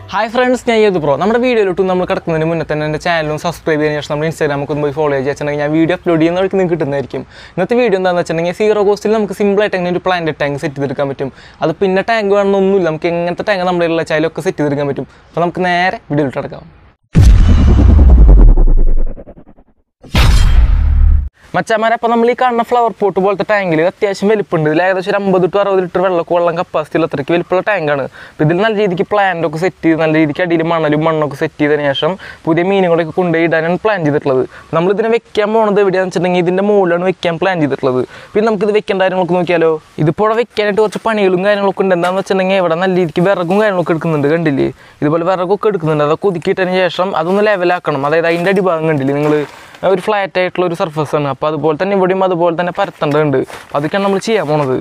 Hi friends ഞാൻ ഏത് pro നമ്മുടെ വീഡിയോയിലോട്ട് നമ്മൾ കിടക്കുന്നതിന് മുന്നേ തന്നെ എൻ്റെ ചാനലും സബ്സ്ക്രൈബ് ചെയ്തതിന് ശേഷം നമ്മുടെ ഇൻസ്റ്റാഗ്രാമൊക്കെ ഒന്ന് പോയി ഫോളോ ചെയ്ത് വെച്ചിട്ടുണ്ടെങ്കിൽ ഞാൻ വീഡിയോ അപ്ലോഡ് ചെയ്യുന്ന വഴിക്ക് നിങ്ങൾക്ക് കിട്ടുന്നതായിരിക്കും ഇന്നത്തെ വീഡിയോ എന്താണെന്ന് വെച്ചിട്ടുണ്ടെങ്കിൽ സീറോ കോസ്റ്റിൽ നമുക്ക് സിമ്പിളായിട്ട് എങ്ങനെ ഒരു പ്ലാന്റ് ടാങ്ക് സെറ്റ് ചെയ്തെടുക്കാൻ പറ്റും അത് പിന്നെ ടാങ്ക് വേണമെന്നൊന്നുമില്ല നമുക്ക് എങ്ങനത്തെ ടാങ്ക് നമ്മുടെ ഉള്ള ചായലൊക്കെ സെറ്റ് ചെയ്തെടുക്കാൻ പറ്റും അപ്പോൾ നമുക്ക് നേരെ വീഡിയോയിലോട്ട് കിടക്കാം മച്ചാമാരെ അപ്പോൾ നമ്മൾ ഈ കാണുന്ന ഫ്ലവർ പോട്ട് പോലത്തെ ടാങ്കിൽ അത്യാവശ്യം വലിപ്പമുണ്ട് ഇതിൽ ഏകദേശം ഒരു അമ്പത് ടു അറുപത് ലിറ്റർ വെള്ളമൊക്കെ വെള്ളം കപ്പാസിറ്റിയിൽ അത്രയ്ക്ക് വലിപ്പമുള്ള ടാങ്കാണ് അപ്പോൾ ഇതിൽ നല്ല രീതിക്ക് പ്ലാന്റ് ഒക്കെ സെറ്റ് ചെയ്ത് നല്ല രീതിക്ക് അടിയിൽ മണലും മണ്ണൊക്കെ സെറ്റ് ചെയ്തതിന് ശേഷം പുതിയ മീനുകളൊക്കെ കൊണ്ടുപോയി ഇടാനാണ് പ്ലാൻ ചെയ്തിട്ടുള്ളത് നമ്മൾ ഇതിനെ വെക്കാൻ പോകുന്നത് എവിടെയാണെന്ന് വെച്ചിട്ടുണ്ടെങ്കിൽ ഇതിൻ്റെ മുകളിലാണ് വെക്കാൻ പ്ലാൻ ചെയ്തിട്ടുള്ളത് പിന്നെ നമുക്ക് ഇത് വെക്കേണ്ട കാര്യങ്ങളൊക്കെ നോക്കിയാലോ ഇതിപ്പോൾ ഇവിടെ വെക്കാനായിട്ട് കുറച്ച് പണികളും കാര്യങ്ങളൊക്കെ ഉണ്ട് എന്താണെന്ന് വെച്ചിട്ടുണ്ടെങ്കിൽ ഇവിടെ നല്ല രീതിക്ക് വിറകും കാര്യങ്ങളൊക്കെ എടുക്കുന്നുണ്ട് കണ്ടില്ലേ ഇതുപോലെ വിറകൊക്കെ എടുക്കുന്നുണ്ട് അതൊക്കെ ഒതുക്കിയിട്ടതിന് ശേഷം അതൊന്ന് ലെവലാക്കണം അതായത് അതിൻ്റെ അടിഭാഗം കണ്ടില്ലേ നിങ്ങൾ ഒരു ഫ്ലാറ്റ് ആയിട്ടുള്ള ഒരു സർഫസ് ആണ് അപ്പോൾ അതുപോലെ തന്നെ ഇവിടെയും അതുപോലെ തന്നെ പരത്തേണ്ടതുണ്ട് അതൊക്കെയാണ് നമ്മൾ ചെയ്യാൻ പോണത്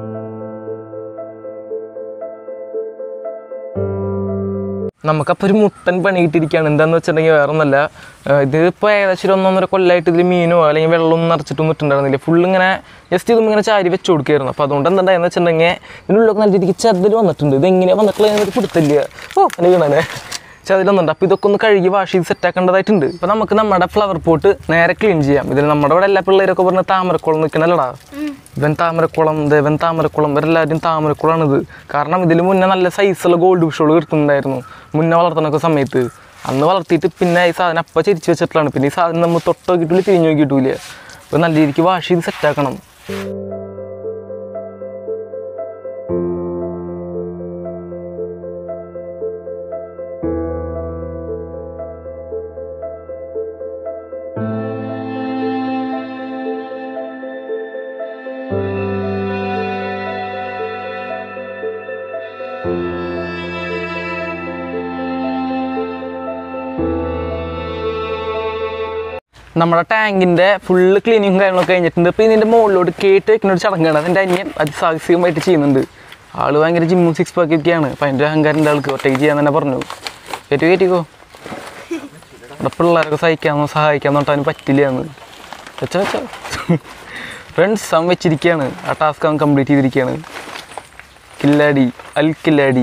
നമുക്കപ്പോൾ ഒരു മുട്ടൻ പണി കിട്ടിയിരിക്കുകയാണ് എന്താന്ന് വെച്ചിട്ടുണ്ടെങ്കിൽ വേറെ ഒന്നല്ല ഇതിപ്പോൾ ഏകദേശം ഒരു ഒന്നൊന്നര കൊല്ലമായിട്ട് ഇതിൽ മീനോ അല്ലെങ്കിൽ വെള്ളമൊന്നും നിറച്ചിട്ടൊന്നും ഇട്ടുണ്ടായിരുന്നില്ല ഫുൾ ഇങ്ങനെ ജസ്റ്റ് ഇതും ഇങ്ങനെ ചാരി വെച്ച് കൊടുക്കുകയായിരുന്നു അപ്പോൾ അതുകൊണ്ട് എന്താണെന്ന് വെച്ചിട്ടുണ്ടെങ്കിൽ ഇതിനുള്ളിലൊക്കെ നല്ല രീതിക്ക് ചെറുതിൽ വന്നിട്ടുണ്ട് ഇത് എങ്ങനെയാണ് വന്നിട്ടുള്ള എനിക്ക് പിടുത്തില്ല ഓ എന്നെ വീണേ ചതിലൊന്നുണ്ട് അപ്പോൾ ഇതൊക്കെ ഒന്ന് കഴുകി വാഷ് ചെയ്ത് സെറ്റ് ആക്കേണ്ടതായിട്ടുണ്ട് അപ്പോൾ നമുക്ക് നമ്മുടെ ഫ്ലവർ പോട്ട് നേരെ ക്ലീൻ ചെയ്യാം ഇതിൽ നമ്മുടെ ഇവിടെ എല്ലാ പിള്ളേരൊക്കെ പറഞ്ഞ് താമരക്കുളം നിൽക്കണല്ലടാ ഇവൻ താമരക്കുളം ദേവൻ താമരക്കുളം ഇവരെല്ലാവരും താമരക്കുളമാണിത് കാരണം ഇതിൽ മുന്നേ നല്ല സൈസുള്ള ഗോൾഡ് ഫിഷുകൾ കിട്ടുന്നുണ്ടായിരുന്നു മുന്നേ വളർത്തുന്നൊക്കെ സമയത്ത് അന്ന് വളർത്തിയിട്ട് പിന്നെ ഈ സാധനം അപ്പം ചിരിച്ച് വെച്ചിട്ടുള്ളതാണ് പിന്നെ ഈ സാധനം നമ്മൾ തൊട്ട് നോക്കിയിട്ടില്ല തിരിഞ്ഞു നോക്കിയിട്ടില്ല അപ്പോൾ നല്ല രീതിക്ക് വാഷ് ചെയ്ത് സെറ്റാക്കണം നമ്മുടെ ടാങ്കിൻ്റെ ഫുള്ള് ക്ലീനിങ്ങും കാര്യങ്ങളൊക്കെ കഴിഞ്ഞിട്ടുണ്ട് ഇപ്പോൾ ഇതിൻ്റെ മുകളിലോട്ട് കേട്ട് വെക്കുന്ന ഒരു ചടങ്ങാണ് അതിൻ്റെ അനിയൻ അതിസാഹസികമായിട്ട് ചെയ്യുന്നുണ്ട് ആള് ഭയങ്കര ജിമ്മും സിക്സ് പാക്കൊക്കെയാണ് അപ്പം അതിൻ്റെ അഹങ്കാരൻ്റെ ആൾക്ക് ഒറ്റയ്ക്ക് ചെയ്യാൻ തന്നെ പറഞ്ഞു കയറ്റി കയറ്റിക്കോ ഇവിടെ പിള്ളേരൊക്കെ സഹിക്കാമെന്നോ സഹായിക്കാമെന്നോ അവന് പറ്റില്ല എന്ന് വെച്ചോ വെച്ചോ ഫ്രണ്ട്സ് അവൻ വെച്ചിരിക്കുകയാണ് ആ ടാസ്ക് അവൻ കംപ്ലീറ്റ് ചെയ്തിരിക്കുകയാണ് കില്ലാടി അൽ കില്ലാടി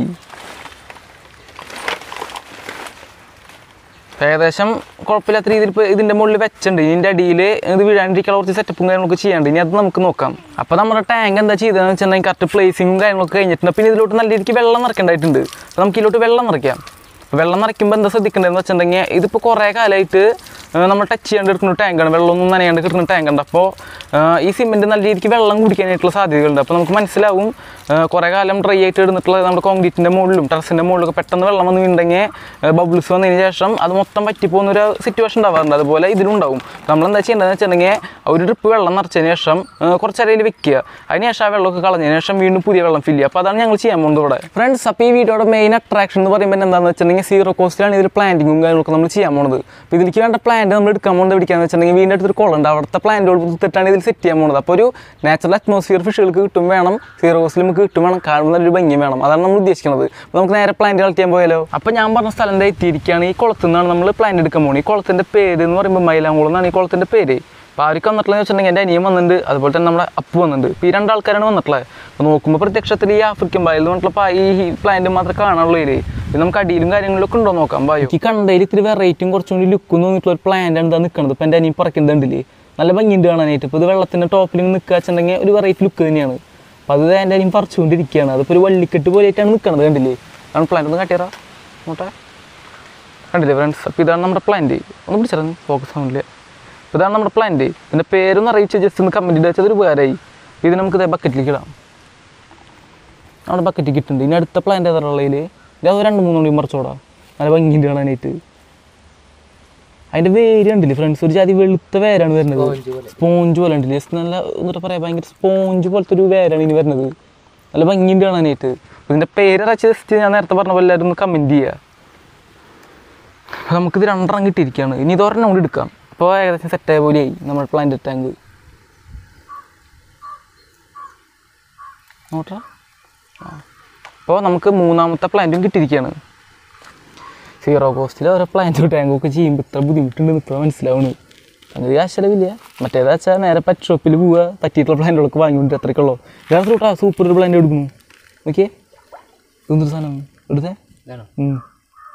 ഏകദേശം കുഴപ്പമില്ലാത്ത രീതിയിൽ ഇപ്പോൾ ഇതിൻ്റെ മുകളിൽ വെച്ചിട്ടുണ്ട് ഇതിൻ്റെ അടിയിൽ ഇത് വീഴാണ്ടിരിക്കാനുള്ള കുറച്ച് സെറ്റപ്പും കാര്യങ്ങളൊക്കെ ചെയ്യാണ്ട് ഇനി അത് നമുക്ക് നോക്കാം അപ്പോൾ നമ്മുടെ ടാങ്ക് എന്താ ചെയ്തതെന്ന് വെച്ചിട്ടുണ്ടെങ്കിൽ കറക്റ്റ് പ്ലേസിങ്ങും കാര്യങ്ങളൊക്കെ കഴിഞ്ഞിട്ടുണ്ട് പിന്നെ ഇതിലോട്ട് നല്ല രീതിക്ക് വെള്ളം നിറക്കേണ്ടതായിട്ടുണ്ട് അപ്പോൾ നമുക്ക് ഇതിലോട്ട് വെള്ളം നിറയ്ക്കാം വെള്ളം നിറയ്ക്കുമ്പോൾ എന്താ ശ്രദ്ധിക്കേണ്ടതെന്ന് വെച്ചിട്ടുണ്ടെങ്കിൽ ഇതിപ്പോൾ കുറേ കാലമായിട്ട് നമ്മൾ ടച്ച് ചെയ്യാണ്ട് എടുക്കുന്ന ടാങ്കാണ് വെള്ളമൊന്നും നനയാണ്ട് കിട്ടുന്ന ടാങ്കുണ്ട് അപ്പോൾ ഈ സിമെൻറ്റ് നല്ല രീതിക്ക് വെള്ളം കുടിക്കാനായിട്ടുള്ള സാധ്യതകളുണ്ട് അപ്പോൾ നമുക്ക് മനസ്സിലാവും കുറേ കാലം ഡ്രൈ ആയിട്ട് ഇടുന്നിട്ടുള്ള നമ്മുടെ കോൺക്രീറ്റിൻ്റെ മുകളിലും ടെറസിൻ്റെ മുകളിലൊക്കെ പെട്ടെന്ന് വെള്ളം വന്ന് വീണ്ടെങ്കിൽ ബബിൾസ് വന്നതിന് ശേഷം അത് മൊത്തം പറ്റിപ്പോകുന്ന ഒരു സിറ്റുവേഷൻ ഉണ്ടാവാറുണ്ട് അതുപോലെ ഇതിലും ഉണ്ടാവും നമ്മളെന്താ ചെയ്യേണ്ടതെന്ന് വെച്ചിട്ടുണ്ടെങ്കിൽ ഒരു ട്രിപ്പ് വെള്ളം നിറച്ചതിന് ശേഷം കുറച്ച് അരയിൽ വെക്കുക അതിന് ശേഷം ആ വെള്ളമൊക്കെ കളഞ്ഞതിന് ശേഷം വീണ്ടും പുതിയ വെള്ളം ഫില്ല് ചെയ്യുക അപ്പോൾ അതാണ് ഞങ്ങൾ ചെയ്യാൻ പോകുന്നത് ഇവിടെ ഫ്രണ്ട്സ് അപ്പോൾ ഈ വീഡിയോയുടെ മെയിൻ അട്രാക്ഷൻ എന്ന് പറയുമ്പോൾ എന്താണെന്ന് വെച്ചിട്ടുണ്ടെങ്കിൽ സീറോ കോസ്റ്റിലാണ് ഇതിൽ പ്ലാന്റിങ്ങും കാര്യങ്ങളൊക്കെ നമ്മൾ ചെയ്യാൻ പോകുന്നത് അപ്പോൾ ഇതിലേക്ക് വേണ്ട പ്ലാന്റ് നമ്മൾ എടുക്കാൻ പോകുന്നത് പിടിക്കാന്ന് വെച്ചിട്ടുണ്ടെങ്കിൽ വീടിൻ്റെ അടുത്തൊരു കുളം ഉണ്ട് അവിടുത്തെ പ്ലാന്റുകൾ പുറത്തിട്ടാണ് ഇതിൽ സെറ്റ് ചെയ്യാൻ പോകുന്നത് അപ്പോൾ ഒരു നാച്ചുറൽ അറ്റ്മോസ്ഫിയർ ഫിഷുകൾക്ക് കിട്ടും വേണം സീറോ കോസ്റ്റിൽ നമുക്ക് കിട്ടും വേണം കാണുന്ന ഒരു ഭംഗി വേണം അതാണ് നമ്മൾ ഉദ്ദേശിക്കുന്നത് അപ്പോൾ നമുക്ക് നേരെ പ്ലാന്റ് കളക്ട് പോയാലോ അപ്പോൾ ഞാൻ പറഞ്ഞ സ്ഥലം എത്തിയിരിക്കുകയാണ് ഈ കുളത്തിൽ നിന്നാണ് നമ്മൾ പ്ലാന്റ് എടുക്കാൻ പോകുന്നത് ഈ കുളത്തിൻ്റെ പേര് എന്ന് പറയുമ്പോൾ മൈലാങ്കുളം എന്നാണ് ഈ കുളത്തിൻ്റെ പേര് അപ്പോൾ അവർക്ക് വന്നിട്ടുള്ളതെന്ന് വെച്ചിട്ടുണ്ടെങ്കിൽ എൻ്റെ അനിയൻ വന്നിട്ടുണ്ട് അതുപോലെ തന്നെ നമ്മുടെ അപ്പ് വന്നിട്ടുണ്ട് ഇപ്പോൾ ഈ രണ്ടാൾക്കാരാണ് വന്നിട്ടുള്ളത് അപ്പോൾ നോക്കുമ്പോൾ പ്രത്യക്ഷത്തിൽ ഈ ആഫ്രിക്കൻ ബായിൽ വന്നിട്ടുള്ള ഈ പ്ലാന്റ് മാത്രമേ കാണാനുള്ളൂ ഇതിൽ ഇത് നമുക്ക് അടിയിലും കാര്യങ്ങളിലൊക്കെ ഉണ്ടോ നോക്കാം ബായോ ഈ കണ്ടതിൽ ഇത്തിരി വെറൈറ്റിയും കുറച്ചും കൂടി ലുക്കും തോന്നിയിട്ടുള്ള ഒരു പ്ലാന്റ് ആണ് നിൽക്കുന്നത് ഇപ്പോൾ എൻ്റെ അനിയൻ പറക്കുന്നുണ്ടല്ലേ നല്ല ഭംഗിയുണ്ട് കാണാനായിട്ട് ഇപ്പോൾ ഇത് വെള്ളത്തിൻ്റെ ടോപ്പിൽ നിൽക്കുക വെച്ചിട്ടുണ്ടെങ്കിൽ ഒരു വെറൈറ്റി ലുക്ക് തന്നെയാണ് അപ്പോൾ അത് എൻ്റെ അനിയൻ പറിച്ചുകൊണ്ടിരിക്കുകയാണ് അതിപ്പോൾ ഒരു വള്ളിക്കെട്ട് പോലെയായിട്ടാണ് നിൽക്കുന്നത് കണ്ടില്ലേ അതാണ് പ്ലാന്റ് ഒന്ന് കാട്ടിയറാ നോട്ടെ കണ്ടില്ലേ ഫ്രണ്ട്സ് അപ്പോൾ ഇതാണ് നമ്മുടെ പ്ലാന്റ് ഒന്ന് പിടിച്ചിറങ്ങി ഫോക്കസ് ആവുന്നില്ല അപ്പോൾ ഇതാണ് നമ്മുടെ പ്ലാന്റ് ഇതിൻ്റെ പേരൊന്ന് അറിയിച്ച് ജസ്റ്റ് ഒന്ന് കമൻറ്റ് ചെയ്ത് വെച്ചത് ഒരു ഉപകാരമായി ഇത് നമുക്ക് ഇതേ ബക്കറ്റിലേക്ക് ഇടാം നമ്മുടെ ബക്കറ്റിൽ ഇട്ടുണ്ട് ഇനി അടുത്ത പ്ലാന്റ് ഏതാണുള്ളതിൽ ഇത് അത് രണ്ട് മൂന്ന് മണി മറിച്ചോടാം നല്ല ഭംഗിയുണ്ട് കാണാനായിട്ട് അതിൻ്റെ വേര് കണ്ടില്ലേ ഫ്രണ്ട്സ് ഒരു ജാതി വെളുത്ത വേരാണ് വരുന്നത് സ്പോഞ്ച് പോലെ ഉണ്ടല്ലേ ജസ്റ്റ് നല്ല എന്നിട്ട് പറയാം ഭയങ്കര സ്പോഞ്ച് പോലത്തെ ഒരു വേരാണ് ഇനി വരുന്നത് നല്ല ഭംഗിയുണ്ട് കാണാനായിട്ട് ഇതിൻ്റെ പേര് അറച്ച് ജസ്റ്റ് ഞാൻ നേരത്തെ പറഞ്ഞ പോലെ എല്ലാവരും ഒന്ന് കമൻറ്റ് ചെയ്യുക അപ്പോൾ നമുക്കിത് രണ്ടെണ്ണം കിട്ടിയിരിക്കുകയാണ് ഇനി ഇതൊരെണ്ണം കൂടി എടുക്കാം അപ്പോൾ ഏകദേശം സെറ്റായ പോലെയായി നമ്മുടെ പ്ലാന്റ് ടാങ്ക് നോട്ടാ അപ്പോൾ നമുക്ക് മൂന്നാമത്തെ പ്ലാന്റും കിട്ടിയിരിക്കുകയാണ് സീറോ കോസ്റ്റിൽ ഓരോ പ്ലാന്റ് ടാങ്കൊക്കെ ചെയ്യുമ്പോൾ ഇത്ര ബുദ്ധിമുട്ടുണ്ടെന്ന് ഇപ്പോൾ മനസ്സിലാവുന്നു അങ്ങനെ കാശ് ചിലവില്ല മറ്റേതാ വെച്ചാൽ നേരെ പറ്റ് ഷോപ്പിൽ പോവുക പറ്റിയിട്ടുള്ള പ്ലാന്റുകളൊക്കെ വാങ്ങിക്കൊണ്ട് അത്രയ്ക്കുള്ളൂ ഇതാണ് ഫ്രൂട്ടാ സൂപ്പർ ഒരു പ്ലാന്റ് എടുക്കുന്നു ഓക്കെ എന്തൊരു സാധനം എടുത്തേ ഇതാണോ ഉം.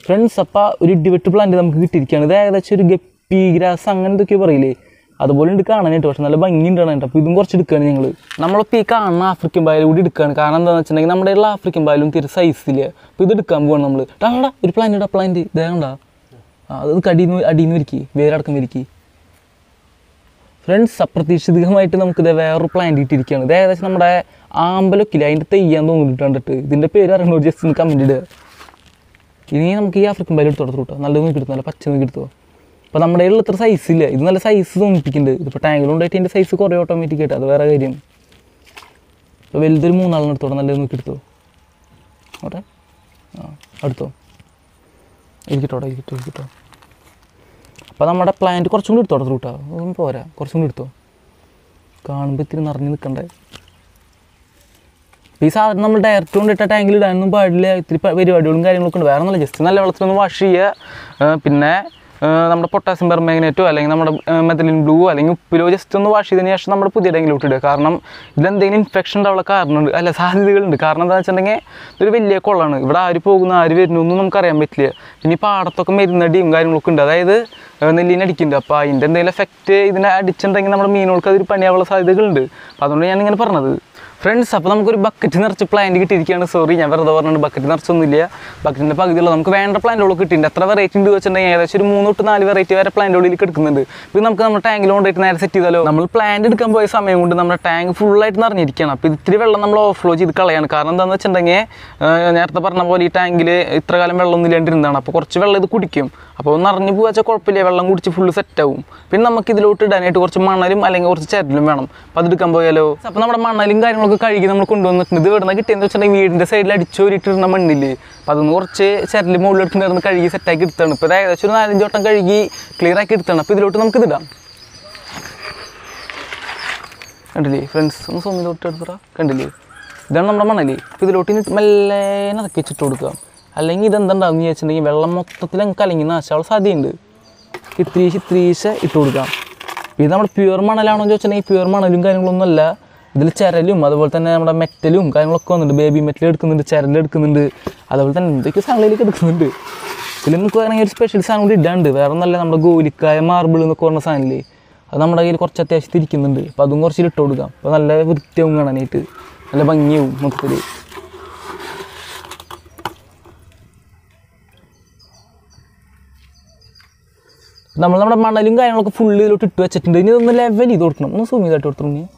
ഫ്രണ്ട്സ് അപ്പോൾ ഒരു ഇടിവെട്ട് പ്ലാന്റ് നമുക്ക് കിട്ടിയിരിക്കുകയാണ് ഇത് ഏകദേശം ഒരു ഗപ്പി ഗ്രാസ് അങ്ങനെ എന്തൊക്കെയോ പറയില്ലേ അതുപോലെ ഉണ്ട് കാണാനായിട്ട് പക്ഷെ നല്ല ഭംഗിയുണ്ട് കാണാനായിട്ട് അപ്പോൾ ഇതും കുറച്ച് എടുക്കുകയാണ് ഞങ്ങൾ നമ്മളിപ്പോൾ ഈ കാണുന്ന ആഫ്രിക്കൻ പായലും കൂടി എടുക്കുകയാണ് കാരണം എന്താണെന്ന് വെച്ചിട്ടുണ്ടെങ്കിൽ നമ്മുടെ ഉള്ള ആഫ്രിക്കൻ പായലും തീരെ സൈസില്ല അപ്പോൾ ഇത് എടുക്കാൻ പോവാണ് നമ്മൾ ടാടാ ഒരു പ്ലാന്റ് ഇടാ പ്ലാന്റ് ഇതേണ്ടാ അത് അടിയിൽ അടിയിൽ നിന്ന് വരിക്കി വേരടക്കം വരിക്കി ഫ്രണ്ട്സ് അപ്രതീക്ഷിതമായിട്ട് നമുക്കിത് വേറൊരു പ്ലാന്റ് കിട്ടിയിരിക്കുകയാണ് ഇത് ഏകദേശം നമ്മുടെ ആമ്പലൊക്കില്ല അതിൻ്റെ തെയ്യാൻ തോന്നിട്ട് കണ്ടിട്ട് ഇതിൻ്റെ പേര് അറിയണോ ജസ്റ്റ് ഒന്ന് കമൻറ്റ് ഇടുക ഇനി നമുക്ക് ഈ ആഫ്രിക്കൻ പായൽ എടുത്തോടത്ത് കൂട്ടോ നല്ല നോക്കി എടുത്തു നല്ല പച്ച നോക്കി എടുത്തോ അപ്പോൾ നമ്മുടെ കയ്യിൽ ഇത്ര സൈസ് ഇല്ല ഇത് നല്ല സൈസ് തോന്നിപ്പിക്കുന്നുണ്ട് ഇതിപ്പോൾ ടാങ്കിലുണ്ടായിട്ട് ഇതിൻ്റെ സൈസ് കുറേ ഓട്ടോമാറ്റിക് ആയിട്ട് അത് വേറെ കാര്യം ഇപ്പോൾ വലുതൊരു മൂന്നാളെണ്ണം എടുത്തോട്ടെ നല്ല നോക്കി എടുത്തോ ഓട്ടെ ആ എടുത്തോ ഇരിക്കട്ടോടെ ഇരിക്കട്ടോ ഇരിക്കട്ടോ അപ്പോൾ നമ്മുടെ പ്ലാന്റ് കുറച്ചും കൂടി എടുത്തോട്ടെ റൂട്ടാ ഒന്നും പോരാ കുറച്ചും കൂടി എടുത്തോ കാണുമ്പോൾ ഇത്തിരി നിറഞ്ഞ് നിൽക്കണ്ടേ ഈ സാധനം നമ്മൾ ഡയറക്റ്റ് കൊണ്ടിട്ട ടാങ്കിൽ ഇടാനൊന്നും പാടില്ല ഇത്തിരി പ- പരിപാടികളും കാര്യങ്ങളൊക്കെ ഉണ്ട് വേറെ ഒന്നുമില്ല ജസ്റ്റ് നല്ല വെള്ളത്തിലൊന്ന് വാഷ് ചെയ്യുക ആ, പിന്നെ ആ, നമ്മുടെ പൊട്ടാസ്യം പെർമാഗ്നേറ്റോ അല്ലെങ്കിൽ നമ്മുടെ മെത്തലിൻ ബ്ലൂ അല്ലെങ്കിൽ ഉപ്പിലോ ജസ്റ്റ് ഒന്ന് വാഷ് ചെയ്തതിന് ശേഷം നമ്മുടെ പുതിയ ടാങ്കിലോട്ട് ഇടുക കാരണം ഇതിലെന്തെങ്കിലും ഇൻഫെക്ഷൻ ഉണ്ടാവാനുള്ള കാരണമുണ്ട് അല്ല സാധ്യതകളുണ്ട് കാരണം എന്താണെന്ന് വെച്ചിട്ടുണ്ടെങ്കിൽ ഇതൊരു വലിയ കൊള്ളാണ് ഇവിടെ ആര് പോകുന്നു ആര് വരുന്നു ഒന്നും നമുക്കറിയാൻ പറ്റില്ല പിന്നെ ഈ പാടത്തൊക്കെ മരുന്നടിയും കാര്യങ്ങളൊക്കെ ഉണ്ട് അതായത് നെല്ലിനെ അടിക്കുന്നുണ്ട് അപ്പോൾ അതിൻ്റെ എന്തെങ്കിലും എഫക്റ്റ് ഇതിനെ അടിച്ചിട്ടുണ്ടെങ്കിൽ നമ്മുടെ മീനുകൾക്ക് അതൊരു പണിയാവുള്ള സാധ്യതകളുണ്ട് അപ്പോൾ അതുകൊണ്ട് ഞാൻ ഇങ്ങനെ പറഞ്ഞത് ഫ്രണ്ട്സ് അപ്പോൾ നമുക്കൊരു ബക്കറ്റ് നിറച്ച് പ്ലാന്റ് കിട്ടിയിരിക്കുകയാണ് സോറി ഞാൻ വെറുതെ പറഞ്ഞിട്ട് ബക്കറ്റ് നിറച്ചൊന്നുമില്ല ബക്കറ്റിൻ്റെ പകുതിയുള്ള നമുക്ക് വേണ്ട പ്ലാന്റുകൾ കിട്ടിയിട്ടുണ്ട് എത്ര വെറൈറ്റി ഉണ്ട് വെച്ചിട്ടുണ്ടെങ്കിൽ ഏകദേശം ഒരു മൂന്ന് തൊട്ട് നാല് വെറൈറ്റി വരെ പ്ലാന്റുകളിൽ എടുക്കുന്നുണ്ട് ഇത് നമുക്ക് നമ്മുടെ ടാങ്കിൽ കൊണ്ടുപോയിട്ട് നേരെ സെറ്റ് ചെയ്താലോ നമ്മൾ പ്ലാന്റ് എടുക്കാൻ പോയ സമയം കൊണ്ട് നമ്മുടെ ടാങ്ക് ഫുള്ളായിട്ട് നിറഞ്ഞിരിക്കുകയാണ് അപ്പോൾ ഇത്തിരി വെള്ളം നമ്മൾ ഓവർഫ്ലോ ചെയ്ത് കളയാണ് കാരണം എന്താണെന്ന് വെച്ചിട്ടുണ്ടെങ്കിൽ ആ, നേരത്തെ പറഞ്ഞ പോലെ ഈ ടാങ്കിൽ ഇത്ര കാലം വെള്ളമൊന്നും ഇല്ലാണ്ടിരുന്നതാണ് അപ്പോൾ കുറച്ച് വെള്ളം ഇത് കുടിക്കും അപ്പോൾ നിറഞ്ഞു പോകാച്ചാൽ കുഴപ്പമില്ല വെള്ളം കുടിച്ച് ഫുള്ള് സെറ്റാവും പിന്നെ നമുക്ക് ഇതിലോട്ട് ഇടാനായിട്ട് കുറച്ച് മണലും അല്ലെങ്കിൽ കുറച്ച് ചരലും വേണം അപ്പോൾ അതെടുക്കാൻ പോയാലോ അപ്പോൾ നമ്മുടെ മണലും കാര്യങ്ങളൊക്കെ കഴുകി നമ്മൾ കൊണ്ടുവന്നിട്ടുണ്ട് ഇത് ഇവിടുന്ന് കിട്ടിയെന്ന് വെച്ചിട്ടുണ്ടെങ്കിൽ വീടിൻ്റെ സൈഡിൽ അടിച്ചോരിട്ടിരുന്ന മണ്ണില്ലേ അപ്പോൾ അതൊന്ന് കുറച്ച് ചരല് മുകളിൽ എടുത്തിട്ടുണ്ടായിരുന്നു കഴുകി സെറ്റാക്കി എടുത്താണ് ഇപ്പോൾ ഇത് ഏകദേശം ഒരു നാലഞ്ച് വട്ടം കഴുകി ക്ലിയർ ആക്കി എടുത്താണ് അപ്പോൾ ഇതിലോട്ട് നമുക്ക് ഇതിടാം കണ്ടില്ലേ ഫ്രണ്ട്സ് ഒന്ന് സ്വന്തം തൊട്ട് എടുത്തറ കണ്ടില്ലേ ഇതാണ് നമ്മുടെ മണല് അപ്പോൾ ഇതിലോട്ട് ഇനി മെല്ലെ ഇറക്കി വെച്ചിട്ട് കൊടുക്കുക അല്ലെങ്കിൽ ഇതെന്തുണ്ടാവും എന്ന് വെച്ചിട്ടുണ്ടെങ്കിൽ വെള്ളം മൊത്തത്തിൽ അങ്ങ് കലങ്ങി നാശാനുള്ള സാധ്യതയുണ്ട് ഇത്രീശ് ഇത്രീശ ഇട്ട് കൊടുക്കാം ഇത് നമ്മുടെ പ്യുവർ മണലാണോ എന്ന് ചോദിച്ചിട്ടുണ്ടെങ്കിൽ പ്യുവർ മണലും കാര്യങ്ങളൊന്നും അല്ല ഇതിൽ ചരലും അതുപോലെ തന്നെ നമ്മുടെ മെറ്റലും കാര്യങ്ങളൊക്കെ വന്നിട്ടുണ്ട് ബേബി മെറ്റൽ എടുക്കുന്നുണ്ട് ചരൽ എടുക്കുന്നുണ്ട് അതുപോലെ തന്നെ എന്തൊക്കെ സാധനങ്ങളിലേക്ക് എടുക്കുന്നുണ്ട് ഇതിൽ നമുക്ക് വേണമെങ്കിൽ ഒരു സ്പെഷ്യൽ സാധനം കൂടി ഇടാണ്ട് വേറെ നല്ല നമ്മുടെ ഗോലിക്കായ മാർബിൾ എന്നൊക്കെ പറഞ്ഞ സാധനമില്ലേ അത് നമ്മുടെ കയ്യിൽ കുറച്ച് അത്യാവശ്യം ഇരിക്കുന്നുണ്ട് അപ്പോൾ അതും കുറച്ച് ഇട്ട് കൊടുക്കാം അപ്പോൾ നല്ല വൃത്തിയാവും കാണാനായിട്ട് നല്ല ഭംഗിയാവും മൊത്തത്തിൽ നമ്മൾ നമ്മുടെ മണലും കാര്യങ്ങളൊക്കെ ഫുള്ള് ഇതിലോട്ട് ഇട്ട് വെച്ചിട്ടുണ്ട് ഇനി ഇതൊന്ന് ലെവൽ ചെയ്ത് കൊടുക്കണം ഒന്ന് സൂം ചെയ്തായിട്ട് കൊടുത്തു നീ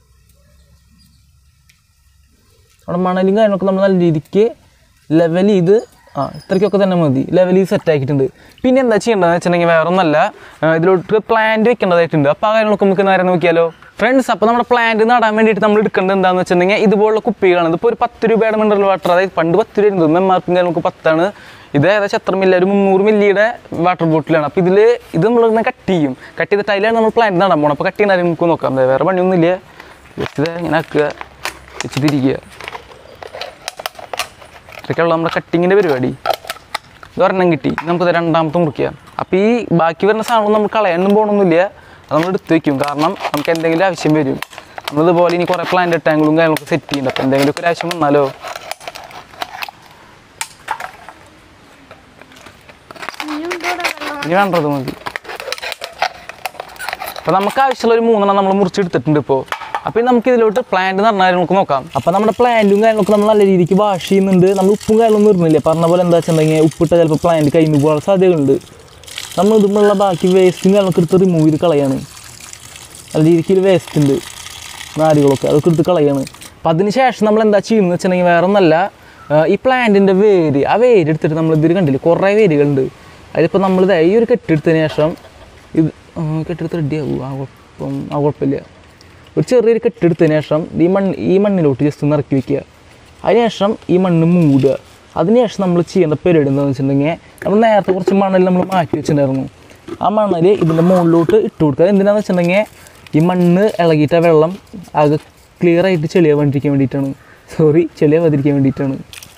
നമ്മുടെ മണലും കാര്യങ്ങളൊക്കെ നമ്മൾ നല്ല രീതിക്ക് ലെവൽ ചെയ്ത് ആ ഇത്രയ്ക്കൊക്കെ തന്നെ മതി ലെവൽ ചെയ്ത് സെറ്റ് ആക്കിയിട്ടുണ്ട് പിന്നെ എന്താ ചെയ്യേണ്ടതെന്ന് വെച്ചിട്ടുണ്ടെങ്കിൽ വേറെ ഒന്നല്ല ആ, ഇതിലോട്ട് പ്ലാന്റ് വെക്കേണ്ടതായിട്ടുണ്ട് അപ്പോൾ ആ കാര്യങ്ങളൊക്കെ നമുക്ക് നേരെ നോക്കിയാലോ ഫ്രണ്ട്സ് അപ്പോൾ നമ്മുടെ പ്ലാന്റ് നടാൻ വേണ്ടിയിട്ട് നമ്മൾ എടുക്കേണ്ടത് എന്താണെന്ന് വെച്ചിട്ടുണ്ടെങ്കിൽ ഇതുപോലുള്ള കുപ്പികളാണ് ഇതിപ്പോൾ ഒരു പത്ത് രൂപയുടെ മിനറൽ വാട്ടർ അതായത് പണ്ട് പത്ത് രൂപ ഇരുന്നത് എം ആർ പി നമുക്ക് പത്താണ് ഇത് ഏകദേശം എത്ര മില്ലി ഒരു മുന്നൂറ് മില്ലിയുടെ വാട്ടർ ബോട്ടിലാണ് അപ്പോൾ ഇതിൽ ഇത് നമ്മളിങ്ങനെ കട്ട് ചെയ്യും കട്ട് ചെയ്തിട്ട് അതിലാണ് നമ്മൾ പ്ലാന്റ് നടാൻ പോകണം അപ്പോൾ കട്ട് ചെയ്യുന്ന കാര്യം നമുക്ക് നോക്കാം ദേ വേറെ പണിയൊന്നുമില്ല ജസ്റ്റ് ഇത് ഇങ്ങനെ ആക്കുക വെച്ചിട്ടിരിക്കുക ഇതൊക്കെയുള്ള നമ്മുടെ കട്ടിങ്ങിൻ്റെ പരിപാടി ഇത് ഒരെണ്ണം കിട്ടി നമുക്കത് രണ്ടാമത്തെ മുറിക്കാം അപ്പോൾ ഈ ബാക്കി വരുന്ന സാധനം നമ്മൾ കളയാനൊന്നും പോകണമെന്നില്ല അത് നമ്മൾ എടുത്ത് വെക്കും കാരണം നമുക്ക് എന്തെങ്കിലും ആവശ്യം വരും നമ്മളിതുപോലെ ഇനി കുറേ പ്ലാന്റ് ടാങ്കുകളും കാര്യങ്ങളൊക്കെ സെറ്റ് ചെയ്യുന്നുണ്ട് അപ്പോൾ എന്തെങ്കിലുമൊക്കെ ഒരു ആവശ്യം വന്നാലോ ഇനി വേണ്ടത് മതി അപ്പോൾ നമുക്ക് ആവശ്യമുള്ള ഒരു മൂന്നെണ്ണം നമ്മൾ മുറിച്ചെടുത്തിട്ടുണ്ട് ഇപ്പോൾ അപ്പോൾ ഇനി നമുക്ക് ഇതിലോട്ട് പ്ലാന്റ് എന്ന് പറഞ്ഞാൽ നമുക്ക് നോക്കാം അപ്പോൾ നമ്മുടെ പ്ലാന്റും കാര്യങ്ങളൊക്കെ നമ്മൾ നല്ല രീതിക്ക് വാഷ് ചെയ്യുന്നുണ്ട് നമ്മൾ ഉപ്പും കാര്യങ്ങളൊന്നും ഇടുന്നില്ല പറഞ്ഞ പോലെ എന്താ വെച്ചിട്ടുണ്ടെങ്കിൽ ഉപ്പിട്ട ചിലപ്പോൾ പ്ലാന്റ് കഴിഞ്ഞു പോകാൻ സാധ്യതകളുണ്ട് നമ്മൾ ഇതുമുള്ള ബാക്കി വേസ്റ്റും കാര്യങ്ങളൊക്കെ എടുത്ത് റിമൂവ് ചെയ്ത് കളയാണ് നല്ല രീതിക്ക് വേസ്റ്റ് ഉണ്ട് നാരുകളൊക്കെ അതൊക്കെ എടുത്ത് കളയാണ് അപ്പം അതിന് ശേഷം നമ്മൾ എന്താ ചെയ്യുന്നത് വെച്ചിട്ടുണ്ടെങ്കിൽ വേറെ ഒന്നല്ല ആ, ഈ പ്ലാന്റിൻ്റെ വേര് ആ വേര് എടുത്തിട്ട് നമ്മൾ ഇതിൽ കണ്ടില്ലേ കുറേ വേരുകളുണ്ട് അതിലിപ്പോൾ നമ്മൾ ദേ ഈ ഒരു കെട്ടെടുത്തതിന് ശേഷം ഇത് ആ, കെട്ടെടുത്ത് റെഡി ആവും ആ കുഴപ്പം ആ കുഴപ്പമില്ല ഒരു ചെറിയൊരു കെട്ടെടുത്തതിന് ശേഷം ഈ മണ്ണ് ഈ മണ്ണിലോട്ട് ജസ്റ്റ് ഒന്ന് ഇറക്കി വെക്കുക അതിനുശേഷം ഈ മണ്ണ് മൂടുക അതിനുശേഷം നമ്മൾ ചെയ്യേണ്ട പരിപാടി എന്താണെന്ന് വെച്ചിട്ടുണ്ടെങ്കിൽ നമ്മൾ നേരത്തെ കുറച്ച് മണൽ നമ്മൾ മാറ്റി വെച്ചിട്ടുണ്ടായിരുന്നു ആ മണൽ ഇതിൻ്റെ മുകളിലോട്ട് ഇട്ട് കൊടുക്കുക എന്തിനാന്ന് വെച്ചിട്ടുണ്ടെങ്കിൽ ഈ മണ്ണ് ഇളകിയിട്ട് ആ വെള്ളം ആകെ ക്ലിയർ ആയിട്ട് ചെളിയാവാണ്ടിരിക്കാൻ വേണ്ടിയിട്ടാണ് സോറി ചെളിയാവാതിരിക്കാൻ വേണ്ടിയിട്ടാണ്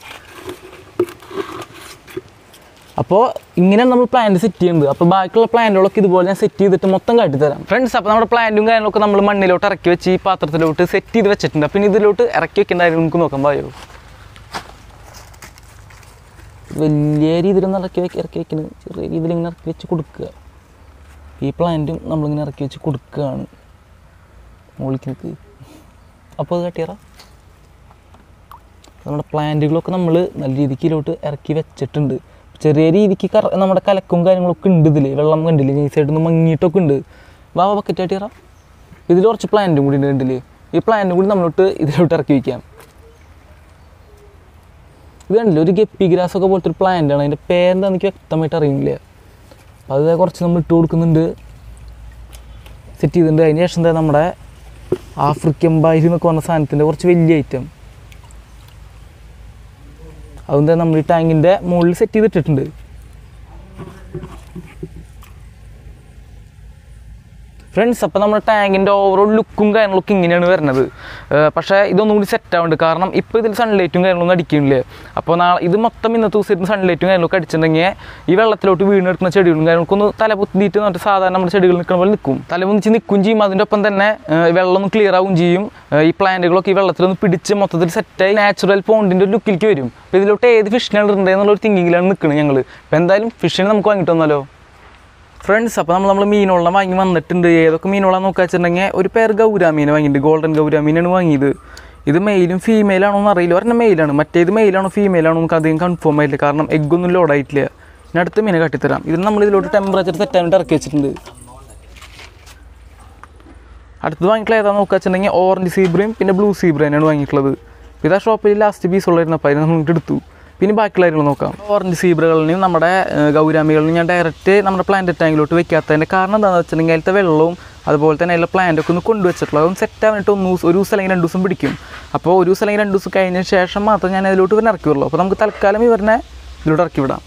അപ്പോൾ ഇങ്ങനെയാണ് നമ്മൾ പ്ലാന്റ് സെറ്റ് ചെയ്യുന്നത് അപ്പോൾ ബാക്കിയുള്ള പ്ലാന്റുകളൊക്കെ ഇതുപോലെ ഞാൻ സെറ്റ് ചെയ്തിട്ട് മൊത്തം കാട്ടിത്തരാം ഫ്രണ്ട്സ് അപ്പോൾ നമ്മുടെ പ്ലാന്റും കാര്യങ്ങളൊക്കെ നമ്മൾ മണ്ണിലോട്ട് ഇറക്കി വെച്ച് ഈ പാത്രത്തിലോട്ട് സെറ്റ് ചെയ്ത് വെച്ചിട്ടുണ്ട് അപ്പോൾ ഇനി ഇതിലോട്ട് ഇറക്കി വെക്കേണ്ട കാര്യം നമുക്ക് നോക്കാൻ പായോ വലിയ രീതിയിലൊന്നും ഇറക്കി വെക്ക ഇറക്കി വെക്കുന്നത് ചെറിയ രീതിയിൽ ഇങ്ങനെ ഇറക്കി വെച്ച് കൊടുക്കുക ഈ പ്ലാന്റും നമ്മളിങ്ങനെ ഇറക്കി വെച്ച് കൊടുക്കുകയാണ് മുകളിലേക്ക് നിൽക്ക് അപ്പോൾ അത് കട്ടിയറ നമ്മുടെ പ്ലാന്റുകളൊക്കെ നമ്മൾ നല്ല രീതിക്ക് ഇതിലോട്ട് ഇറക്കി വെച്ചിട്ടുണ്ട് ചെറിയ രീതിക്ക് കറ നമ്മുടെ കലക്കും കാര്യങ്ങളൊക്കെ ഉണ്ട് ഇതിൽ വെള്ളം കണ്ടില്ലേ ഈ സൈഡിൽ നിന്ന് മങ്ങിയിട്ടൊക്കെ ഉണ്ട് വാ ബക്കറ്റ് കട്ടിയറ ഇതിൽ കുറച്ച് പ്ലാന്റും കൂടി ഉണ്ട് കണ്ടില്ലേ ഈ പ്ലാന്റും കൂടി നമ്മളോട്ട് ഇതിലോട്ട് ഇറക്കി വയ്ക്കാം ഇത് കണ്ടില്ല ഒരു ഗപ്പി ഗ്രാസ് ഒക്കെ പോലത്തെ ഒരു പ്ലാന്റ് ആണ് അതിൻ്റെ പേരെന്താ എനിക്ക് വ്യക്തമായിട്ട് അറിയില്ല അപ്പോൾ അത് കുറച്ച് നമ്മൾ ഇട്ട് കൊടുക്കുന്നുണ്ട് സെറ്റ് ചെയ്തിട്ടുണ്ട് അതിന് ശേഷം എന്താ നമ്മുടെ ആഫ്രിക്കൻ ബാരി എന്നൊക്കെ പറഞ്ഞ സാധനത്തിൻ്റെ കുറച്ച് വലിയ ഐറ്റം അതെന്താ നമ്മൾ ഈ ടാങ്കിൻ്റെ മുകളിൽ സെറ്റ് ചെയ്തിട്ടിട്ടുണ്ട് ഫ്രണ്ട്സ് അപ്പോൾ നമ്മുടെ ടാങ്കിൻ്റെ ഓവറോൾ ലുക്കും കാര്യങ്ങളൊക്കെ ഇങ്ങനെയാണ് വരുന്നത് ഏർ പക്ഷേ ഇതൊന്നും കൂടി സെറ്റ് ആവുന്നുണ്ട് കാരണം ഇപ്പോൾ ഇതിൽ സൺലൈറ്റും കാര്യങ്ങളൊന്നും അടിക്കുന്നില്ല അപ്പോൾ നാളെ ഇത് മൊത്തം ഇന്നത്തെ ദിവസം സൺലൈറ്റും കാര്യങ്ങളൊക്കെ അടിച്ചിട്ടുണ്ടെങ്കിൽ ഈ വെള്ളത്തിലോട്ട് വീണെടുക്കുന്ന ചെടികളും കാര്യങ്ങളൊക്കെ ഒന്ന് തല പൊത്തിയിട്ട് എന്നിട്ട് സാധാരണ നമ്മുടെ ചെടികൾ നിൽക്കുന്ന പോലെ നിൽക്കും തല പൊന്നിച്ച് നിൽക്കും ചെയ്യും അതിൻ്റെ ഒപ്പം തന്നെ ഏർ വെള്ളം ഒന്ന് ക്ലിയർ ആവും ചെയ്യും ഏർ ഈ പ്ലാന്റുകളൊക്കെ ഈ വെള്ളത്തിലൊന്ന് പിടിച്ച് മൊത്തത്തിൽ സെറ്റായി നാച്ചുറൽ പോണ്ടിൻ്റെ ഒരു ലുക്കിലേക്ക് വരും അപ്പോൾ ഇതിലോട്ട് ഏത് ഫിഷിനാണ് ഇടേണ്ടത് എന്നുള്ള ഒരു തിങ്കിങ്ങിലാണ് നിൽക്കുന്നത് ഞങ്ങൾ അപ്പോൾ എന്തായാലും ഫിഷിനെ നമുക്ക് വാങ്ങിയിട്ട് വന്നാലോ ഫ്രണ്ട്സ് അപ്പോൾ നമ്മൾ നമ്മൾ മീനോളം വാങ്ങി വന്നിട്ടുണ്ട് ഏതൊക്കെ മീനോളം നോക്കുക വെച്ചിട്ടുണ്ടെങ്കിൽ ഒരു പേർ ഗൗരാമീനെ വാങ്ങിയിട്ടുണ്ട് ഗോൾഡൻ ഗൗരാമീനാണ് വാങ്ങിയത് ഇത് മെയിലും ഫീമെയിലാണോ എന്ന് അറിയില്ല ഒരെണ്ണം മെയിലാണ് മറ്റേത് മെയിലാണോ ഫീമെയിലാണോ നമുക്ക് അധികം കൺഫേം ആയില്ല കാരണം എഗ്ഗൊന്നും ലോഡായിട്ടില്ല ഞാൻ അടുത്ത മീനെ കാട്ടിത്തരാം ഇത് നമ്മൾ ഇതിലോട്ട് ടെമ്പറേച്ചർ സെറ്റാൻ വേണ്ടി ഇറക്കി വെച്ചിട്ടുണ്ട് അടുത്തത് വാങ്ങിയിട്ടുള്ള ഏതാ നോക്കുക വെച്ചിട്ടുണ്ടെങ്കിൽ ഓറഞ്ച് സീബ്രയും പിന്നെ ബ്ലൂ സീബ്രയാണ് വാങ്ങിയിട്ടുള്ളത് ഇത് ആ ഷോപ്പിൽ ലാസ്റ്റ് പീസ് ഉള്ളായിരുന്നു അപ്പോൾ അതിനെ നമുക്ക് എടുത്തു പിന്നെ ബാക്കിയുള്ള കാര്യങ്ങൾ നോക്കാം ഓറഞ്ച് സീബ്രകളിനെയും നമ്മുടെ ഏഹ്, ഗൗരാമികളിനെയും ഞാൻ ഡയറക്റ്റ് നമ്മുടെ പ്ലാന്റ് ടാങ്കിലോട്ട് വെക്കാത്തതിൻ്റെ കാരണം എന്താണെന്ന് വെച്ചിട്ടുണ്ടെങ്കിൽ അതിലത്തെ വെള്ളവും അതുപോലെ തന്നെ അതിലെ പ്ലാന്റ് ഒക്കെ ഒന്ന് കൊണ്ടുവച്ചിട്ടുള്ളത് അതൊന്ന് സെറ്റ് ആവാനായിട്ട് ഒന്ന് ദിവസം ഒരു ദിവസം അല്ലെങ്കിൽ രണ്ട് ദിവസം പിടിക്കും അപ്പോൾ ഒരു ദിവസം അല്ലെങ്കിൽ രണ്ട് ദിവസം കഴിഞ്ഞ ശേഷം മാത്രം ഞാൻ അതിലോട്ട് ഇവരെ ഇറക്കിയുള്ളൂ അപ്പോൾ നമുക്ക് തൽക്കാലം ഇവരെ ഇതിലോട്ട് ഇറക്കി വിടാം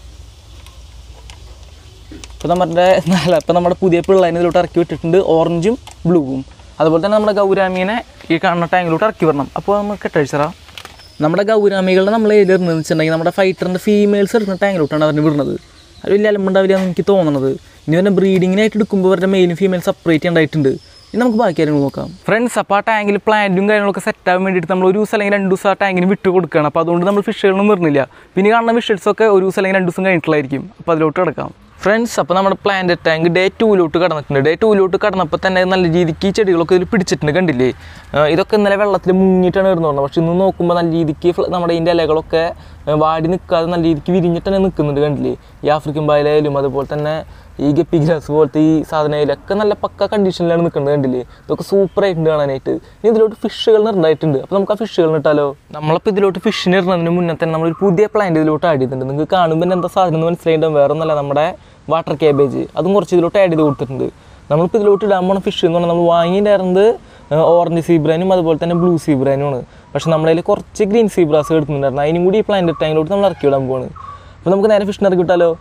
ഇപ്പോൾ നമ്മുടെ നാല് അപ്പോൾ നമ്മുടെ പുതിയ പിള്ളേനെ ഇതിലോട്ട് ഇറക്കി വിട്ടിട്ടുണ്ട് ഓറഞ്ചും ബ്ലൂവും അതുപോലെ തന്നെ നമ്മുടെ ഗൗരാമീനെ ഈ കാണുന്ന ടാങ്കിലോട്ട് ഇറക്കി വിടണം അപ്പോൾ നമുക്ക് കെട്ടഴിച്ചറാ നമ്മുടെ ഗൗരാമികളുടെ നമ്മൾ ഏതിൽ ഇടുന്നത് വെച്ചിട്ടുണ്ടെങ്കിൽ നമ്മുടെ ഫൈറ്ററിൻ്റെ ഫീമെയിൽസ് എടുക്കുന്ന ടാങ്കിലോട്ടാണ് അവരുടെ വിടുന്നത് അത് വലിയ അലമ്പുണ്ടാവില്ല എന്ന് എനിക്ക് തോന്നുന്നത് ഇനി അവരുടെ ബ്രീഡിങ്ങിനായിട്ട് എടുക്കുമ്പോൾ അവരുടെ മെയിലും ഫീമെയിൽ സെപ്പറേറ്റ് ചെയ്യേണ്ടതായിട്ടുണ്ട് ഇനി നമുക്ക് ബാക്കി കാര്യങ്ങൾ നോക്കാം ഫ്രണ്ട്സ് അപ്പോൾ ആ ടാങ്കിൽ പ്ലാന്റും കാര്യങ്ങളൊക്കെ സെറ്റ് ആവാൻ വേണ്ടിയിട്ട് നമ്മൾ ഒരു ദിവസം അല്ലെങ്കിൽ രണ്ട് ദിവസം ആ ടാങ്കിന് വിട്ട് കൊടുക്കുകയാണ് അപ്പോൾ അതുകൊണ്ട് നമ്മൾ ഫിഷുകളൊന്നും വരുന്നില്ല പിന്നെ കാണുന്ന വിഷൽസൊക്കെ ഒരു ദിവസം അല്ലെങ്കിൽ രണ്ട് ദിവസം കഴിഞ്ഞിട്ടുള്ളായിരിക്കും അപ്പോൾ അതിലോട്ട് കിടക്കാം ഫ്രണ്ട്സ് അപ്പോൾ നമ്മുടെ പ്ലാന്റ് ടാങ്ക് ഡേ ടൂലോട്ട് കടന്നിട്ടുണ്ട് ഡേ ടൂലോട്ട് കടന്നപ്പോൾ തന്നെ നല്ല രീതിക്ക് ഈ ചെടികളൊക്കെ ഇതിൽ പിടിച്ചിട്ടുണ്ട് കണ്ടില്ലേ ആ, ഇതൊക്കെ ഇന്നലെ വെള്ളത്തിൽ മുങ്ങിയിട്ടാണ് ഇരുന്നുള്ളത് പക്ഷെ ഇന്ന് നോക്കുമ്പോൾ നല്ല രീതിക്ക് ഫ്ല- നമ്മുടെ ഇതിൻ്റെ ഇലകളൊക്കെ ആ, വാടി നിൽക്കാതെ നല്ല രീതിക്ക് വിരിഞ്ഞിട്ട് തന്നെ നിൽക്കുന്നുണ്ട് കണ്ടില്ലേ ഈ ആഫ്രിക്കൻ പായലായാലും അതുപോലെ തന്നെ ഈ ഗപ്പി ഗ്രാസ് പോലത്തെ ഈ സാധനയിലൊക്കെ നല്ല പക്ക കണ്ടീഷനിലാണ് നിൽക്കുന്നത് കണ്ടില്ലേ ഇതൊക്കെ സൂപ്പർ ആയിട്ടുണ്ട് കാണാനായിട്ട് ഇനി ഇതിലോട്ട് ഫിഷുകൾ നിർണ്ണയിട്ടുണ്ട് അപ്പോൾ നമുക്ക് ആ ഫിഷുകൾ ഇട്ടാലോ നമ്മളിപ്പോൾ ഇതിലോട്ട് ഫിഷിന് ഇടുന്നതിന് മുന്നേ തന്നെ നമ്മളൊരു പുതിയ പ്ലാന്റ് ഇതിലോട്ട് ആഡ് ചെയ്തിട്ടുണ്ട് നിങ്ങൾക്ക് കാണുമ്പോൾ തന്നെ എന്താ സാധനം എന്ന് മനസ്സിലായിട്ടുണ്ടാവും വേറെ ഒന്നല്ല നമ്മുടെ വാട്ടർ കാബേജ് അതും കുറച്ച് ഇതിലോട്ട് ആഡ് ചെയ്ത് കൊടുത്തിട്ടുണ്ട് നമ്മളിപ്പോൾ ഇതിലോട്ട് ഇടാൻ പോണ ഫിഷ് എന്ന് പറഞ്ഞാൽ നമ്മൾ വാങ്ങിയിട്ടുണ്ടായിരുന്നത് ഓറഞ്ച് സീബ്രാനും അതുപോലെ തന്നെ ബ്ലൂ സീബ്രാനുമാണ് പക്ഷെ നമ്മളതിൽ കുറച്ച് ഗ്രീൻ സീബ്രാസ് എടുക്കുന്നുണ്ടായിരുന്നു അതിനും കൂടി ഈ പ്ലാന്റ് ടാങ്കിലോട്ട് നമ്മൾ ഇറക്കി വിടാൻ പോവാണ് അപ്പോൾ നമുക്ക് നേരെ ഫിഷിനെ ഇറക്കി വിട്ടാലോ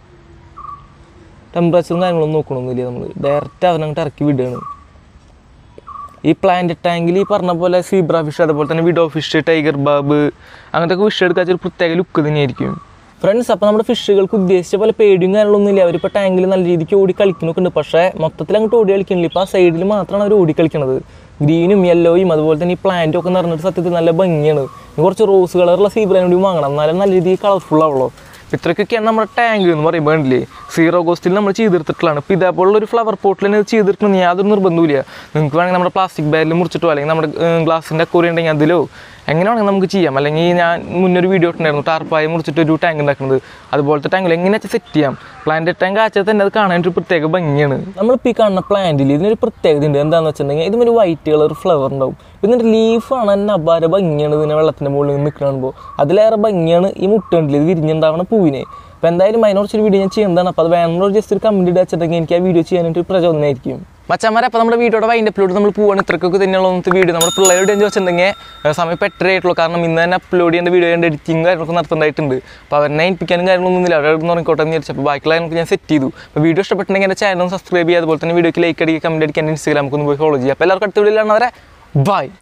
ടെമ്പറേച്ചറും കാര്യങ്ങളൊന്നും നോക്കണമെന്നില്ല നമ്മൾ ഡയറക്റ്റ് അവനങ്ങോട്ട് ഇറക്കി വിടുകയാണ് ഈ പ്ലാന്റ് ടാങ്കിൽ ഈ പറഞ്ഞ പോലെ സീബ്ര ഫിഷ് അതുപോലെ തന്നെ വിഡോ ഫിഷ് ടൈഗർ ബാബ് അങ്ങനത്തെ ഫിഷ് എടുക്കാൻ ഒരു പ്രത്യേക ലുക്ക് തന്നെയായിരിക്കും ഫ്രണ്ട്സ് അപ്പോൾ നമ്മുടെ ഫിഷുകൾക്ക് ഉദ്ദേശിച്ച പോലെ പേടിയും കാര്യങ്ങളൊന്നും ഇല്ല അവരിപ്പോൾ ടാങ്കിൽ നല്ല രീതിക്ക് ഓടി കളിക്കുന്നൊക്കെ ഉണ്ട് പക്ഷേ മൊത്തത്തിൽ അങ്ങോട്ട് ഓടി കളിക്കുന്നില്ല ഇപ്പോൾ ആ സൈഡിൽ മാത്രമാണ് അവർ ഓടി കളിക്കുന്നത് ഗ്രീനും യെല്ലോയും അതുപോലെ തന്നെ ഈ പ്ലാന്റും ഒക്കെ നിറഞ്ഞിട്ട് സത്യത്തിൽ നല്ല ഭംഗിയാണ് ഇനി കുറച്ച് റോസ് കളറുള്ള സീബ്രയും കൂടി വാങ്ങണം എന്നാലും നല്ല രീതിയിൽ കളർഫുൾ ആവുള്ളൂ ഇത്രയ്ക്കൊക്കെയാണ് നമ്മുടെ ടാങ്ക് എന്ന് പറയുമ്പോൾ കണ്ടില്ലേ സീറോ കോസ്റ്റിൽ നമ്മൾ ചെയ്തെടുത്തിട്ടുള്ളതാണ് ഇപ്പോൾ ഇതേപോലുള്ള ഒരു ഫ്ലവർ പോട്ടിൽ തന്നെ ഇത് ചെയ്തെടുക്കണം യാതൊരു നിർബന്ധമില്ല നിങ്ങൾക്ക് വേണമെങ്കിൽ നമ്മുടെ പ്ലാസ്റ്റിക് ബാഗിൽ മുറിച്ചിട്ടോ അല്ലെങ്കിൽ നമ്മുടെ ഗ്ലാസിൻ്റെ അക്കോറി ഉണ്ടെങ്കിൽ അതിലോ എങ്ങനെ വേണമെങ്കിൽ നമുക്ക് ചെയ്യാം അല്ലെങ്കിൽ ഞാൻ മുന്നൊരു വീഡിയോ ഇട്ടുണ്ടായിരുന്നു ടാർപ്പായി മുറിച്ചിട്ട് ഒരു ടാങ്ക് ഉണ്ടാക്കുന്നത് അതുപോലത്തെ ടാങ്കിൽ എങ്ങനെ വെച്ചാൽ സെറ്റ് ചെയ്യാം പ്ലാന്റ് ടാങ്ക് ആച്ചാൽ തന്നെ അത് കാണാൻ ഒരു പ്രത്യേക ഭംഗിയാണ് നമ്മളിപ്പോൾ ഈ കാണുന്ന പ്ലാന്റിൽ ഇതിനൊരു പ്രത്യേകത ഉണ്ട് എന്താണെന്ന് വെച്ചിട്ടുണ്ടെങ്കിൽ ഇതിനൊരു വൈറ്റ് കളർ ഫ്ലവർ ഉണ്ടാവും ഇതിൻ്റെ ലീഫാണ് തന്നെ അപാര ഭംഗിയാണ് ഇതിനെ വെള്ളത്തിൻ്റെ മുകളിൽ നിൽക്കുന്ന കാണുമ്പോൾ അതിലേറെ ഭംഗിയാണ് ഈ മുട്ട ഉണ്ടല്ലേ ഇത് വിരിഞ്ഞുണ്ടാവുന്ന പൂവിനെ അപ്പോൾ എന്തായാലും അതിനെക്കുറിച്ചൊരു വീഡിയോ ഞാൻ ചെയ്യുന്നതാണ് അപ്പോൾ അത് വേണമെന്നൊരു ജസ്റ്റ് ഒരു കമൻറ്റ് ഇട്ട് വെച്ചിട്ടുണ്ടെങ്കിൽ എനിക്ക് ആ വീഡിയോ ചെയ്യാനായിട്ട് ഒരു പ്രചോദനമായിരിക്കും മച്ചന്മാരെ അപ്പോൾ നമ്മുടെ വീഡിയോയുടെ വൈൻഡപ്പിലോട്ട് നമ്മൾ പോവാണ് ഇത്രക്കൊക്കെ തന്നെയുള്ള ഒന്നത്തെ വീഡിയോ നമ്മുടെ പിള്ളേരോട് എന്ന് വെച്ചിട്ടുണ്ടെങ്കിൽ ഏഹ് സമയം ഇപ്പോൾ എട്ടര ആയിട്ടുള്ളൂ കാരണം ഇന്ന് തന്നെ അപ്ലോഡ് ചെയ്യേണ്ട വീഡിയോ എൻ്റെ എഡിറ്റിംഗ് കാര്യങ്ങളൊക്കെ നടത്തേണ്ടതായിട്ടുണ്ട് അപ്പോൾ അവരെ ഏൽപ്പിക്കാനും കാര്യങ്ങളൊന്നും ഇല്ല അവരുടെ അടുത്ത് ഉറങ്ങിക്കോട്ടെ എന്ന് വിചാരിച്ചു അപ്പോൾ ബാക്കിയുള്ള കാര്യങ്ങൾക്ക് ഞാൻ സെറ്റ് ചെയ്തു അപ്പോൾ വീഡിയോ ഇഷ്ടപ്പെട്ടുണ്ടെങ്കിൽ എൻ്റെ ചാനൽ സബ്സ്ക്രൈബ് ചെയ്യുക അതുപോലെ തന്നെ വീഡിയോക്ക് ലൈക്ക് അടിക്കുക കമൻറ്റ് അടിക്കാൻ ഇൻസ്റ്റാഗ്രാം ഒന്ന് പോയി ഫോളോ ചെയ്യുക അപ്പോൾ എല്ലാവർക്കും അടുത്ത വീഡിയോയിലാണ് അവരെ ബൈ